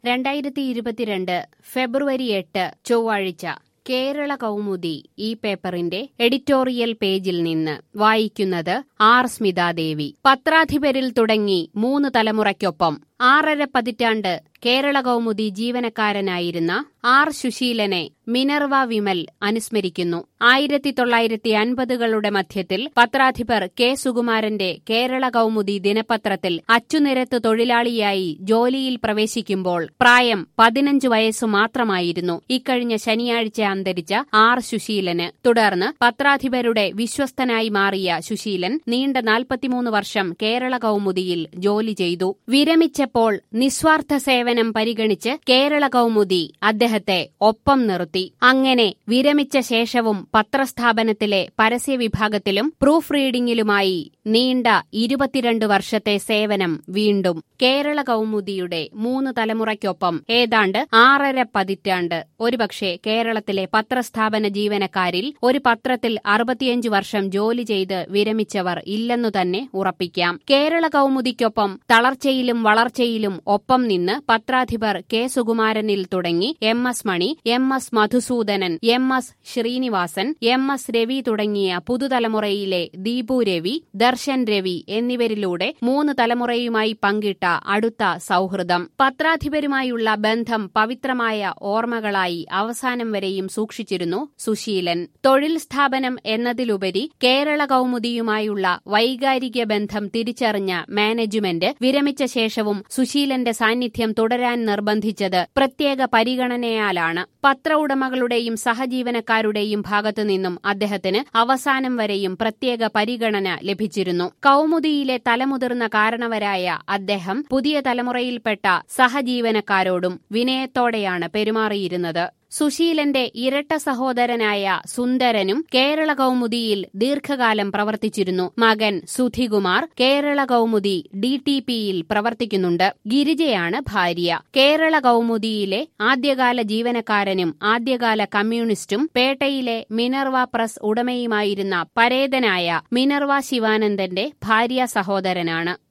രണ്ടായിരത്തി ഇരുപത്തിരണ്ട് ഫെബ്രുവരി എട്ട് ചൊവ്വാഴ്ച കേരള കൗമുദി ഈ പേപ്പറിന്റെ എഡിറ്റോറിയൽ പേജിൽ നിന്ന് വായിക്കുന്നത് ആർ സ്മിതാദേവി പത്രാധിപരിൽ തുടങ്ങി മൂന്ന് തലമുറയ്ക്കൊപ്പം ആറര പതിറ്റാണ്ട് കേരള കൗമുദി ജീവനക്കാരനായിരുന്ന ആർ സുശീലനെ മിനർവ വിമൽ അനുസ്മരിക്കുന്നു ആയിരത്തി തൊള്ളായിരത്തി അൻപതുകളുടെ മധ്യത്തിൽ പത്രാധിപർ കെ സുകുമാരന്റെ കേരള കൗമുദി ദിനപത്രത്തിൽ അച്ചുനിരത്ത് തൊഴിലാളിയായി ജോലിയിൽ പ്രവേശിക്കുമ്പോൾ പ്രായം പതിനഞ്ച് വയസ്സു മാത്രമായിരുന്നു ഇക്കഴിഞ്ഞ ശനിയാഴ്ച അന്തരിച്ച ആർ സുശീലന് തുടർന്ന് പത്രാധിപരുടെ വിശ്വസ്തനായി മാറിയ സുശീലൻ നീണ്ട നാൽപ്പത്തിമൂന്ന് വർഷം കേരള കൗമുദിയിൽ ജോലി ചെയ്തു വിരമിച്ചപ്പോൾ നിസ്വാർത്ഥ സേവനം പരിഗണിച്ച് കേരള കൗമുദി അദ്ദേഹത്തെ ഒപ്പം നിർത്തി അങ്ങനെ വിരമിച്ച ശേഷവും പത്രസ്ഥാപനത്തിലെ പരസ്യ വിഭാഗത്തിലും പ്രൂഫ് റീഡിംഗിലുമായി നീണ്ട ഇരുപത്തിരണ്ട് വർഷത്തെ സേവനം വീണ്ടും കേരള കൗമുദിയുടെ മൂന്ന് തലമുറയ്ക്കൊപ്പം ഏതാണ്ട് ആറര പതിറ്റാണ്ട് ഒരുപക്ഷെ കേരളത്തിലെ പത്രസ്ഥാപന ജീവനക്കാരിൽ ഒരു പത്രത്തിൽ അറുപത്തിയഞ്ച് വർഷം ജോലി ചെയ്ത് വിരമിച്ചവർ ഇല്ലെന്നു തന്നെ ഉറപ്പിക്കാം കേരള കൗമുദിക്കൊപ്പം തളർച്ചയിലും വളർച്ചയിലും ഒപ്പം നിന്ന് പത്രാധിപർ കെ സുകുമാരനിൽ തുടങ്ങി M S Mani M S Madhusoodanan M S Srinivasan M S Ravi തുടങ്ങിയ പുതുതലമുറയിലെ ദീപു രവി ദർശൻ രവി എന്നിവരിലൂടെ മൂന്ന് തലമുറയുമായി പങ്കിട്ട അടുത്ത സൗഹൃദം പത്രാധിപരുമായുള്ള ബന്ധം പവിത്രമായ ഓർമ്മകളായി അവസാനം വരെയും സൂക്ഷിച്ചിരുന്നു സുശീലൻ തൊഴിൽ സ്ഥാപനം എന്നതിലുപരി കേരള കൗമുദിയുമായുള്ള വൈകാരിക ബന്ധം തിരിച്ചറിഞ്ഞ മാനേജ്മെന്റ് വിരമിച്ച ശേഷവും സുശീലന്റെ സാന്നിധ്യം തുടരാൻ നിർബന്ധിച്ചത് പ്രത്യേക പരിഗണനയാലാണ് പത്ര ഉടമകളുടെയും സഹജീവനക്കാരുടെയും ഭാഗത്തുനിന്നും അദ്ദേഹത്തിന് അവസാനം വരെയും പ്രത്യേക പരിഗണന ലഭിച്ചിരുന്നു കൗമുദിയിലെ തലമുതിർന്ന കാരണവരായ അദ്ദേഹം പുതിയ തലമുറയിൽപ്പെട്ട സഹജീവനക്കാരോടും വിനയത്തോടെയാണ് പെരുമാറിയിരുന്നത് സുശീലന്റെ ഇരട്ട സഹോദരനായ സുന്ദരനും കേരള കൗമുദിയിൽ ദീർഘകാലം പ്രവർത്തിച്ചിരുന്നു മകൻ സുധികുമാർ കേരള കൗമുദി ഡി ടി പിയിൽ പ്രവർത്തിക്കുന്നുണ്ട് ഗിരിജയാണ് ഭാര്യ കേരള കൗമുദിയിലെ ആദ്യകാല ജീവനക്കാരനും ആദ്യകാല കമ്മ്യൂണിസ്റ്റും പേട്ടയിലെ മിനർവ പ്രസ് ഉടമയുമായിരുന്ന പരേതനായ മിനർവ ശിവാനന്ദന്റെ ഭാര്യ സഹോദരനാണ്